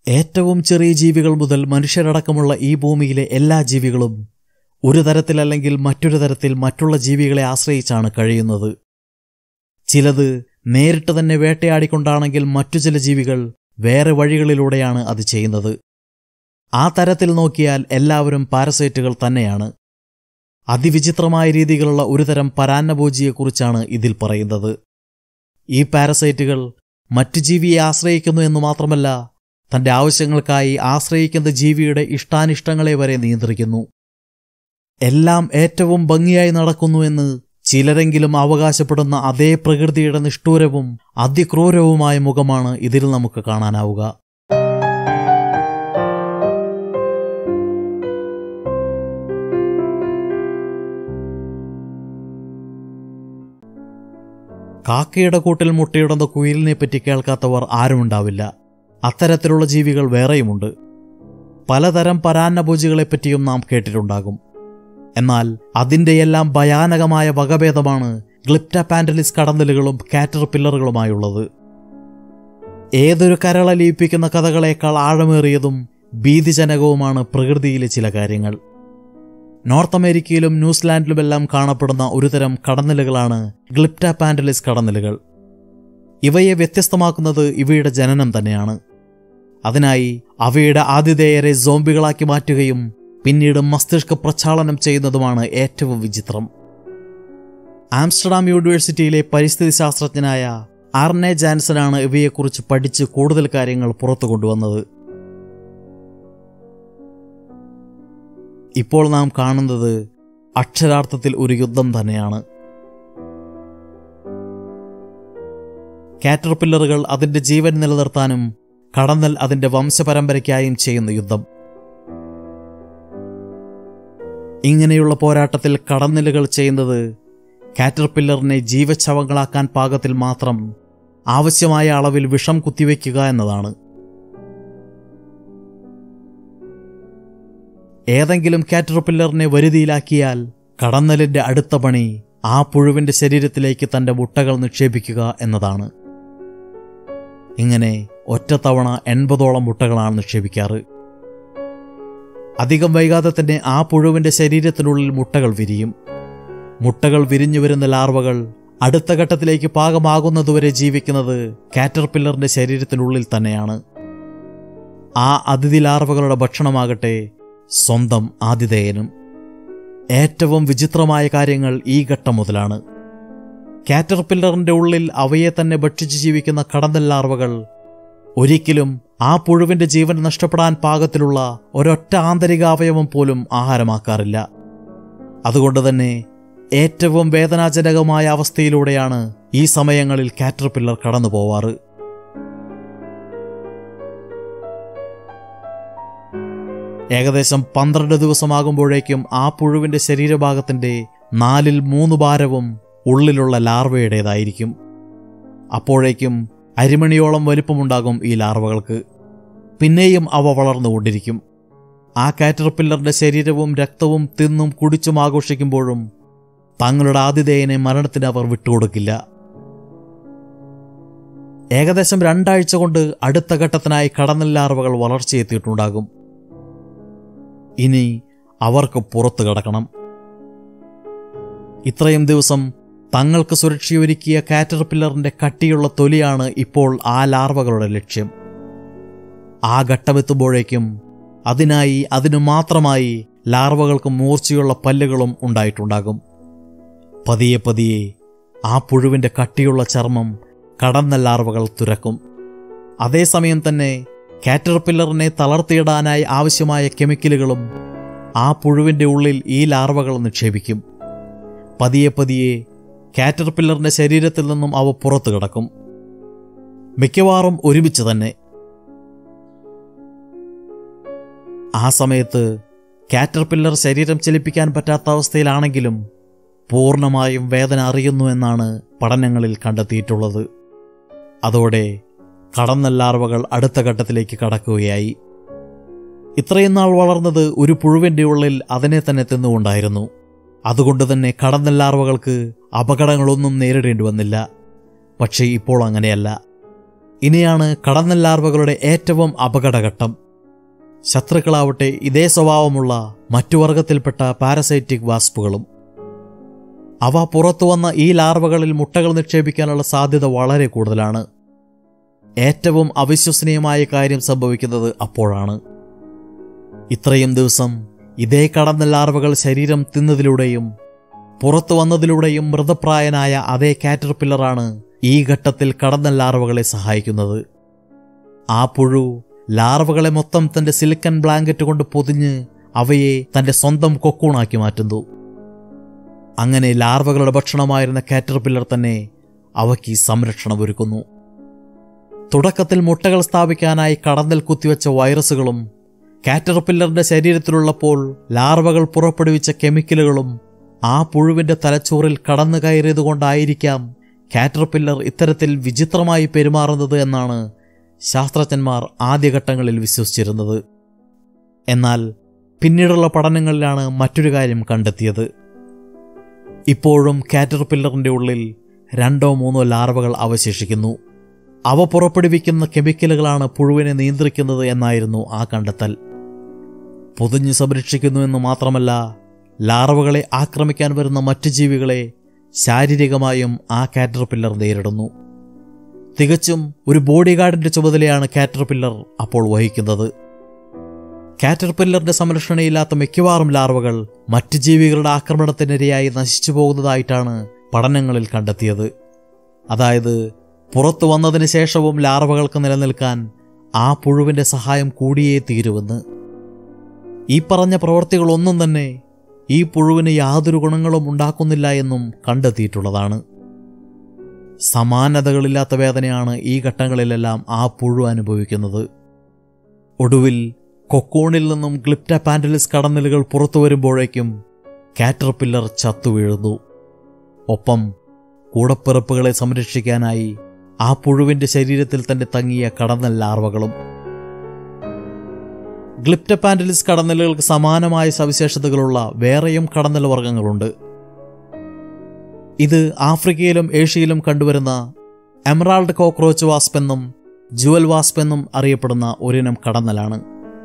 ഏറ്റവും ചെറിയ ജീവികൾ മുതൽ മനുഷ്യരടക്കമുള്ള ഈ ഭൂമിയിലെ എല്ലാ ജീവികളും ഒരു തരത്തിലല്ലെങ്കിൽ മറ്റൊരു തരത്തിൽ മറ്റുള്ള ജീവികളെ ആശ്രയിച്ചാണ് കഴിയുന്നത് ചിലത് നേരിട്ട് തന്നെ വേട്ടയാടിക്കൊണ്ടാണെങ്കിൽ മറ്റു ചില ജീവികൾ വേറെ വഴികളിലൂടെയാണ് അത് ചെയ്യുന്നത് ആ തരത്തിൽ നോക്കിയാൽ എല്ലാവരും പാരസൈറ്റുകൾ തന്നെയാണ് അതിവിചിത്രമായ രീതിയിലുള്ള ഒരുതരം പരാന്നഭോജിയെക്കുറിച്ചാണ് ഇതിൽ പറയുന്നത് ഈ പാരസൈറ്റുകൾ മറ്റു ജീവിയെ ആശ്രയിക്കുന്നു എന്ന് മാത്രമല്ല തന്റെ ആവശ്യങ്ങൾക്കായി ആശ്രയിക്കുന്ന ജീവിയുടെ ഇഷ്ടാനിഷ്ടങ്ങളെ വരെ നിയന്ത്രിക്കുന്നു എല്ലാം ഏറ്റവും ഭംഗിയായി നടക്കുന്നു എന്ന് ചിലരെങ്കിലും അവകാശപ്പെടുന്ന അതേ പ്രകൃതിയുടെ നിഷ്ഠൂരവും അതിക്രൂരവുമായ മുഖമാണ് ഇതിൽ നമുക്ക് കാണാനാവുക കാക്കയുടെ കൂട്ടിൽ മുട്ടയിടുന്ന കുയിലിനെ പറ്റി കേൾക്കാത്തവർ ആരുമുണ്ടാവില്ല അത്തരത്തിലുള്ള ജീവികൾ വേറെയുമുണ്ട് പലതരം പരാന്നഭോജികളെപ്പറ്റിയും നാം കേട്ടിട്ടുണ്ടാകും എന്നാൽ അതിന്റെയെല്ലാം ഭയാനകമായ വകഭേദമാണ് ഗ്ലിപ്റ്റപാൻഡലിസ് കടന്നലുകളും കാറ്റർ പില്ലറുകളുമായുള്ളത് ഏതൊരു കരളലിയിപ്പിക്കുന്ന കഥകളേക്കാൾ ആഴമേറിയതും ഭീതിജനകവുമാണ് പ്രകൃതിയിലെ ചില കാര്യങ്ങൾ നോർത്ത് അമേരിക്കയിലും ന്യൂസിലാൻഡിലുമെല്ലാം കാണപ്പെടുന്ന ഒരുതരം കടന്നലുകളാണ് ഗ്ലിപ്റ്റാപാൻഡലിസ് കടന്നലുകൾ ഇവയെ വ്യത്യസ്തമാക്കുന്നത് ഇവയുടെ ജനനം തന്നെയാണ് അതിനായി അവയുടെ ആതിഥേയരെ സോംബികളാക്കി മാറ്റുകയും പിന്നീട് മസ്തിഷ്ക പ്രക്ഷാളനം ചെയ്യുന്നതുമാണ് ഏറ്റവും വിചിത്രം ആംസ്റ്റർഡാം യൂണിവേഴ്സിറ്റിയിലെ പരിസ്ഥിതി ശാസ്ത്രജ്ഞനായ ആർനെ ജാൻസനാണ് ഇവയെക്കുറിച്ച് പഠിച്ച് കൂടുതൽ കാര്യങ്ങൾ പുറത്തു കൊണ്ടുവന്നത് ഇപ്പോൾ നാം കാണുന്നത് അക്ഷരാർത്ഥത്തിൽ ഒരു യുദ്ധം തന്നെയാണ് കാറ്റർപില്ലറുകൾ അതിന്റെ ജീവൻ നിലനിർത്താനും കടന്നൽ അതിന്റെ വംശപരമ്പരയ്ക്കായും ചെയ്യുന്ന യുദ്ധം ഇങ്ങനെയുള്ള പോരാട്ടത്തിൽ കടന്നലുകൾ ചെയ്യുന്നത് കാറ്റർപില്ലറിനെ ജീവച്ഛവങ്ങളാക്കാൻ പാകത്തിൽ മാത്രം ആവശ്യമായ അളവിൽ വിഷം കുത്തിവെക്കുക എന്നതാണ് ഏതെങ്കിലും കാറ്റർപില്ലറിനെ വരുതിയിലാക്കിയാൽ കടന്നലിന്റെ അടുത്ത പണി ആ പുഴുവിന്റെ ശരീരത്തിലേക്ക് തന്റെ മുട്ടകൾ നിക്ഷേപിക്കുക എന്നതാണ് ഇങ്ങനെ ഒറ്റത്തവണ എൺപതോളം മുട്ടകളാണ് നിക്ഷേപിക്കാറ് അധികം വൈകാതെ തന്നെ ആ പുഴുവിന്റെ ശരീരത്തിനുള്ളിൽ മുട്ടകൾ വിരിയും മുട്ടകൾ വിരിഞ്ഞു വരുന്ന ലാർവകൾ അടുത്ത ഘട്ടത്തിലേക്ക് പാകമാകുന്നതുവരെ ജീവിക്കുന്നത് കാറ്റർപില്ലറിന്റെ ശരീരത്തിനുള്ളിൽ തന്നെയാണ് ആ അതിഥി ലാർവകളുടെ ഭക്ഷണമാകട്ടെ സ്വന്തം ആതിഥേയനും ഏറ്റവും വിചിത്രമായ കാര്യങ്ങൾ ഈ ഘട്ടം മുതലാണ് കാറ്റർപില്ലറിന്റെ ഉള്ളിൽ അവയെ തന്നെ ഭക്ഷിച്ച് ജീവിക്കുന്ന കടന്നൽ ലാർവകൾ ഒരിക്കലും ആ പുഴുവിന്റെ ജീവൻ നഷ്ടപ്പെടാൻ പാകത്തിലുള്ള ഒരൊറ്റ ആന്തരിക അവയവം പോലും ആഹാരമാക്കാറില്ല അതുകൊണ്ട് തന്നെ ഏറ്റവും വേദനാജനകമായ അവസ്ഥയിലൂടെയാണ് ഈ സമയങ്ങളിൽ കാറ്റർപില്ലർ കടന്നു പോവാറ് ഏകദേശം പന്ത്രണ്ട് ദിവസമാകുമ്പോഴേക്കും ആ പുഴുവിന്റെ ശരീരഭാഗത്തിന്റെ നാലിൽ മൂന്ന് ഭാരവും ഉള്ളിലുള്ള ലാർവയുടേതായിരിക്കും അപ്പോഴേക്കും അരിമണിയോളം വലിപ്പമുണ്ടാകും ഈ ലാർവകൾക്ക് പിന്നെയും അവ വളർന്നുകൊണ്ടിരിക്കും ആ കാറ്റർപില്ലറിന്റെ ശരീരവും രക്തവും തിന്നും കുടിച്ചും ആഘോഷിക്കുമ്പോഴും തങ്ങളുടെ ആതിഥേയനെ മരണത്തിന് അവർ വിട്ടുകൊടുക്കില്ല ഏകദേശം രണ്ടാഴ്ച കൊണ്ട് അടുത്ത ഘട്ടത്തിനായി കടന്നൽ ലാർവകൾ വളർച്ചയെത്തിയിട്ടുണ്ടാകും ഇനി അവർക്ക് പുറത്തു കടക്കണം ഇത്രയും ദിവസം തങ്ങൾക്ക് സുരക്ഷയൊരുക്കിയ കാറ്റർപില്ലറിന്റെ കട്ടിയുള്ള തൊലിയാണ് ഇപ്പോൾ ആ ലാർവകളുടെ ലക്ഷ്യം ആ ഘട്ടമെത്തുമ്പോഴേക്കും അതിനായി അതിനു മാത്രമായി ലാർവകൾക്ക് മൂർച്ചയുള്ള പല്ലുകളും ഉണ്ടായിട്ടുണ്ടാകും പതിയെ പതിയെ ആ പുഴുവിന്റെ കട്ടിയുള്ള ചർമ്മം കടന്ന ലാർവകൾ തുരക്കും അതേസമയം തന്നെ കാറ്റർപില്ലറിനെ തളർത്തിയിടാനായി ആവശ്യമായ കെമിക്കലുകളും ആ പുഴുവിന്റെ ഉള്ളിൽ ഈ ലാർവകൾ നിക്ഷേപിക്കും പതിയെ പതിയെ കാറ്റർപില്ലറിന്റെ ശരീരത്തിൽ നിന്നും അവ പുറത്തു കിടക്കും മിക്കവാറും ഒരുമിച്ച് തന്നെ ആ സമയത്ത് കാറ്റർപില്ലർ ശരീരം ചലിപ്പിക്കാൻ പറ്റാത്ത അവസ്ഥയിലാണെങ്കിലും പൂർണ്ണമായും വേദന അറിയുന്നു എന്നാണ് പഠനങ്ങളിൽ കണ്ടെത്തിയിട്ടുള്ളത് അതോടെ കടന്നൽ ലാർവകൾ അടുത്ത ഘട്ടത്തിലേക്ക് കടക്കുകയായി ഇത്രയും നാൾ വളർന്നത് ഒരു പുഴുവിന്റെ ഉള്ളിൽ അതിനെ തന്നെ തിന്നുകൊണ്ടായിരുന്നു അതുകൊണ്ട് തന്നെ കടന്നൽ ലാർവകൾക്ക് അപകടങ്ങളൊന്നും നേരിടേണ്ടി വന്നില്ല പക്ഷേ ഇപ്പോൾ അങ്ങനെയല്ല ഇനിയാണ് കടന്നൽ ലാർവകളുടെ ഏറ്റവും അപകടഘട്ടം ശത്രുക്കളാവട്ടെ ഇതേ സ്വഭാവമുള്ള മറ്റു വർഗത്തിൽപ്പെട്ട പാരസൈറ്റിക് വാസ്പുകളും അവ പുറത്തു വന്ന ഈ ലാർവകളിൽ മുട്ടകൾ നിക്ഷേപിക്കാനുള്ള സാധ്യത വളരെ കൂടുതലാണ് ഏറ്റവും അവിശ്വസനീയമായ കാര്യം സംഭവിക്കുന്നത് അപ്പോഴാണ് ഇത്രയും ദിവസം ഇതേ കടന്ന ലാർവകൾ ശരീരം തിന്നതിലൂടെയും പുറത്തു വന്നതിലൂടെയും മൃതപ്രായനായ അതേ കാറ്റർപില്ലറാണ് ഈ ഘട്ടത്തിൽ കടന്ന ലാർവകളെ സഹായിക്കുന്നത് ആ പുഴു ലാർവകളെ മൊത്തം തന്റെ സിലിക്കൺ ബ്ലാങ്കറ്റ് കൊണ്ട് പൊതിഞ്ഞ് അവയെ തന്റെ സ്വന്തം കൊക്കൂണാക്കി മാറ്റുന്നു അങ്ങനെ ലാർവകളുടെ ഭക്ഷണമായിരുന്ന കാറ്റർപില്ലർ തന്നെ അവയ്ക്ക് സംരക്ഷണം ഒരുക്കുന്നു തുടക്കത്തിൽ മുട്ടകൾ സ്ഥാപിക്കാനായി കടന്നൽ കുത്തിവെച്ച വൈറസുകളും കാറ്റർപില്ലറിന്റെ ശരീരത്തിലുള്ളപ്പോൾ ലാർവകൾ പുറപ്പെടുവിച്ച കെമിക്കലുകളും ആ പുഴുവിന്റെ തലച്ചോറിൽ കടന്നു കയറിയതുകൊണ്ടായിരിക്കാം കാറ്റർപില്ലർ ഇത്തരത്തിൽ വിചിത്രമായി പെരുമാറുന്നത് എന്നാണ് ശാസ്ത്രജ്ഞന്മാർ ആദ്യഘട്ടങ്ങളിൽ വിശ്വസിച്ചിരുന്നത് എന്നാൽ പിന്നീടുള്ള പഠനങ്ങളിലാണ് മറ്റൊരു കാര്യം കണ്ടെത്തിയത് ഇപ്പോഴും കാറ്റർപില്ലറിന്റെ ഉള്ളിൽ രണ്ടോ മൂന്നോ ലാർവകൾ അവശേഷിക്കുന്നു അവ പുറപ്പെടുവിക്കുന്ന കെമിക്കലുകളാണ് പുഴുവിനെ നിയന്ത്രിക്കുന്നത് എന്നായിരുന്നു ആ കണ്ടെത്തൽ പൊതിഞ്ഞു സംരക്ഷിക്കുന്നു എന്ന് മാത്രമല്ല ലാർവകളെ ആക്രമിക്കാൻ വരുന്ന മറ്റു ജീവികളെ ശാരീരികമായും ആ കാറ്റർപില്ലർ നേരിടുന്നു തികച്ചും ഒരു ബോഡി ഗാർഡിന്റെ ചുമതലയാണ് കാറ്റർപില്ലർ അപ്പോൾ വഹിക്കുന്നത് കാറ്റർപില്ലറിന്റെ സംരക്ഷണയില്ലാത്ത മിക്കവാറും ലാർവകൾ മറ്റു ജീവികളുടെ ആക്രമണത്തിനിരയായി നശിച്ചു പോകുന്നതായിട്ടാണ് പഠനങ്ങളിൽ കണ്ടെത്തിയത് അതായത് പുറത്തു വന്നതിന് ശേഷവും ലാർവകൾക്ക് നിലനിൽക്കാൻ ആ പുഴുവിന്റെ സഹായം കൂടിയേ തീരുവെന്ന് ഈ പറഞ്ഞ പ്രവൃത്തികളൊന്നും തന്നെ ഈ പുഴുവിന് യാതൊരു ഗുണങ്ങളും ഉണ്ടാക്കുന്നില്ല എന്നും കണ്ടെത്തിയിട്ടുള്ളതാണ് സമാനതകളില്ലാത്ത വേദനയാണ് ഈ ഘട്ടങ്ങളിലെല്ലാം ആ പുഴു അനുഭവിക്കുന്നത് ഒടുവിൽ കൊക്കോണിൽ നിന്നും ഗ്ലിപ്റ്റ പാൻഡലിസ് കടന്നലുകൾ പുറത്തു വരുമ്പോഴേക്കും കാറ്റർപില്ലർ ചത്തുവീഴുന്നു ഒപ്പം കൂടപ്പിറപ്പുകളെ സംരക്ഷിക്കാനായി ആ പുഴുവിന്റെ ശരീരത്തിൽ തന്നെ തങ്ങിയ കടന്നൽ ലാർവകളും ഗ്ലിപ്റ്റപാൻഡലിസ് കടന്നലുകൾക്ക് സമാനമായ സവിശേഷതകളുള്ള വേറെയും കടന്നൽ വർഗ്ഗങ്ങളുണ്ട് ഇത് ആഫ്രിക്കയിലും ഏഷ്യയിലും കണ്ടുവരുന്ന എമറാൾഡ് കോക്രോച്ച് വാസ്പ് എന്നും ജുവൽ വാസ്പ് എന്നും അറിയപ്പെടുന്ന ഒരിനം കടന്നലാണ്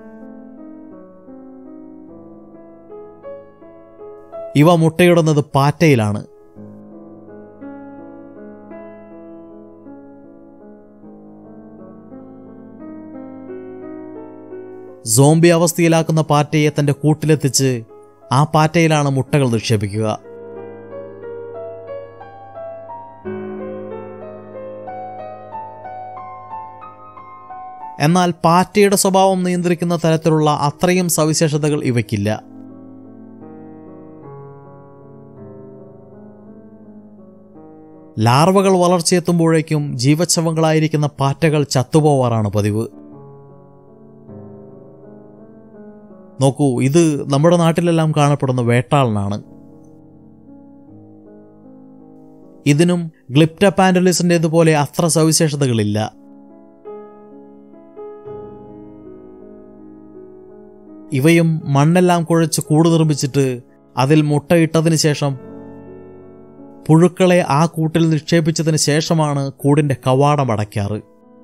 ഇവ മുട്ടയിടുന്നത് പാറ്റയിലാണ് സോംബി അവസ്ഥയിലാക്കുന്ന പാറ്റയെ തന്റെ കൂട്ടിലെത്തിച്ച് ആ പാറ്റയിലാണ് മുട്ടകൾ നിക്ഷേപിക്കുക എന്നാൽ പാറ്റയുടെ സ്വഭാവം നിയന്ത്രിക്കുന്ന തരത്തിലുള്ള അത്രയും സവിശേഷതകൾ ഇവയ്ക്കില്ല ലാർവകൾ വളർച്ചയെത്തുമ്പോഴേക്കും ജീവച്ഛവങ്ങളായിരിക്കുന്ന പാറ്റകൾ ചത്തുപോവാറാണ് പതിവ് നോക്കൂ ഇത് നമ്മുടെ നാട്ടിലെല്ലാം കാണപ്പെടുന്ന വേട്ടാളനാണ് ഇതിനും ഗ്ലിപ്റ്റ പാൻഡലിസിൻ്റെതുപോലെ അത്ര സവിശേഷതകളില്ല ഇവയും മണ്ണെല്ലാം കുഴച്ച് കൂട് നിർമ്മിച്ചിട്ട് അതിൽ മുട്ടയിട്ടതിന് ശേഷം പുഴുക്കളെ ആ കൂട്ടിൽ നിക്ഷേപിച്ചതിന് ശേഷമാണ് കൂടിന്റെ കവാടം അടയ്ക്കാറ്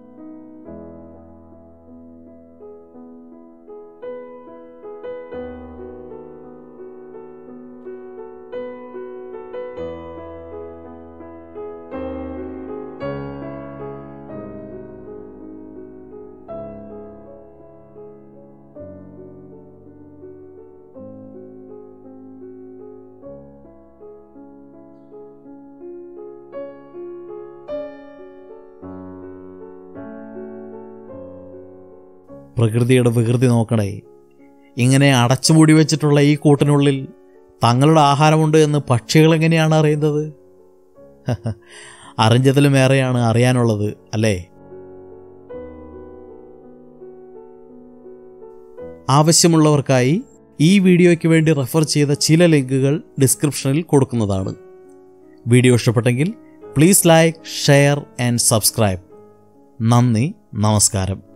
പ്രകൃതിയുടെ വികൃതി നോക്കണേ ഇങ്ങനെ അടച്ചുമൂടി വെച്ചിട്ടുള്ള ഈ കൂട്ടിനുള്ളിൽ തങ്ങളുടെ ആഹാരമുണ്ട് എന്ന് പക്ഷികൾ എങ്ങനെയാണ് അറിയുന്നത് അറിഞ്ഞതിലും ഏറെയാണ് അറിയാനുള്ളത് അല്ലേ ആവശ്യമുള്ളവർക്കായി ഈ വീഡിയോയ്ക്ക് വേണ്ടി റെഫർ ചെയ്ത ചില ലിങ്കുകൾ ഡിസ്ക്രിപ്ഷനിൽ കൊടുക്കുന്നതാണ് വീഡിയോ ഇഷ്ടപ്പെട്ടെങ്കിൽ please like share and subscribe നന്ദി നമസ്കാരം